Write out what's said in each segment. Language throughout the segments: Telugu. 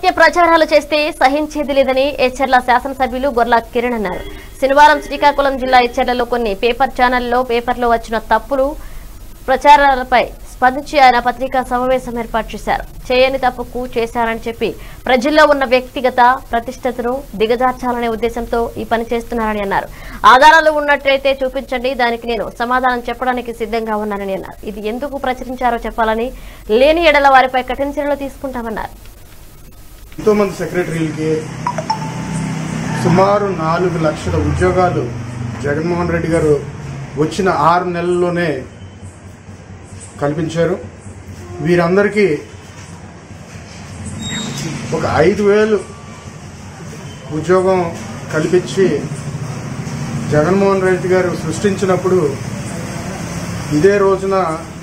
అసత్య ప్రచారాలు చేస్తే సహించేది లేదని ఎచ్చెర్ల శాసనసభ్యులు గొర్ల కిరణ్ అన్నారు శనివారం శ్రీకాకుళం జిల్లా ఎచ్చెర్లలో కొన్ని పేపర్ ఛానల్లో పేపర్లో వచ్చిన తప్పులు ప్రచారాలపై స్పందించి ఆయన పత్రికా సమావేశం ఏర్పాటు చేశారు చేయని తప్పుకు చేశారని చెప్పి ప్రజల్లో ఉన్న వ్యక్తిగత ప్రతిష్టతను దిగజార్చాలనే ఉద్దేశంతో ఈ పని చేస్తున్నారని అన్నారు ఆధారాలు ఉన్నట్లయితే చూపించండి దానికి నేను సమాధానం చెప్పడానికి సిద్ధంగా ఉన్నానని అన్నారు ఇది ఎందుకు ప్రచురించారో చెప్పాలని లేని ఎడల వారిపై కఠిన చర్యలు తీసుకుంటామన్నారు ఎంతోమంది సెక్రటరీలకి సుమారు నాలుగు లక్షల ఉద్యోగాలు జగన్మోహన్ రెడ్డి గారు వచ్చిన ఆరు నెలల్లోనే కల్పించారు వీరందరికీ ఒక ఐదు వేలు ఉద్యోగం కల్పించి జగన్మోహన్ రెడ్డి గారు సృష్టించినప్పుడు ఇదే రోజున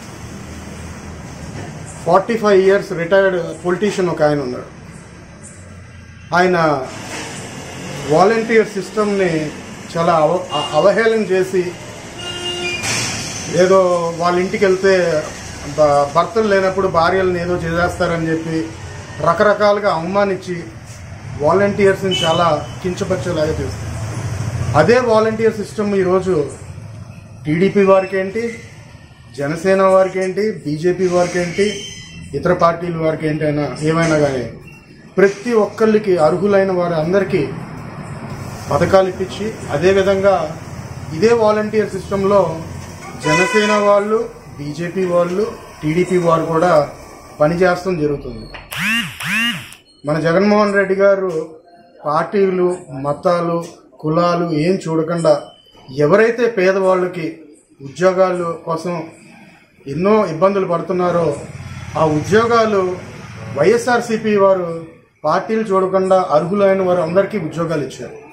forty five years retired politician ఒక ఆయన ఉన్నాడు ఆయన వాలంటీర్ సిస్టమ్ని చాలా అవ అ- అవహేళన చేసి ఏదో వాళ్ళ ఇంటికి వెళ్తే బ- భర్తలు లేనప్పుడు భార్యలను ఏదో చేసేస్తారని చెప్పి రకరకాలుగా అవమానించి వాలంటీర్స్ని చాలా కించపరిచేలాగా చేస్తారు అదే వాలంటీర్ సిస్టమ్ ఈరోజు టీడీపీ వారికి ఏంటి జనసేన వారికి ఏంటి బీజేపీ వారికి ఏంటి ఇతర పార్టీల వారికి ఏంటైనా ఏమైనా కానీ ప్రతి ఒక్కళ్ళకి అర్హులైన వారి అందరికీ పథకాలు ఇప్పించి అదేవిధంగా ఇదే వాలంటీర్ సిస్టంలో జనసేన వాళ్ళు బీజేపీ వాళ్ళు టీడీపీ వారు కూడా పనిచేస్తాం జరుగుతుంది మన జగన్మోహన్ రెడ్డి గారు పార్టీలు మతాలు కులాలు ఏం చూడకుండా ఎవరైతే పేదవాళ్ళకి ఉద్యోగాలు కోసం ఎన్నో ఇబ్బందులు పడుతున్నారో ఆ ఉద్యోగాలు వైఎస్ఆర్సీపీ వారు పార్టీలు చూడకుండా అర్హులైన వారు అందరికీ ఉద్యోగాలు ఇచ్చారు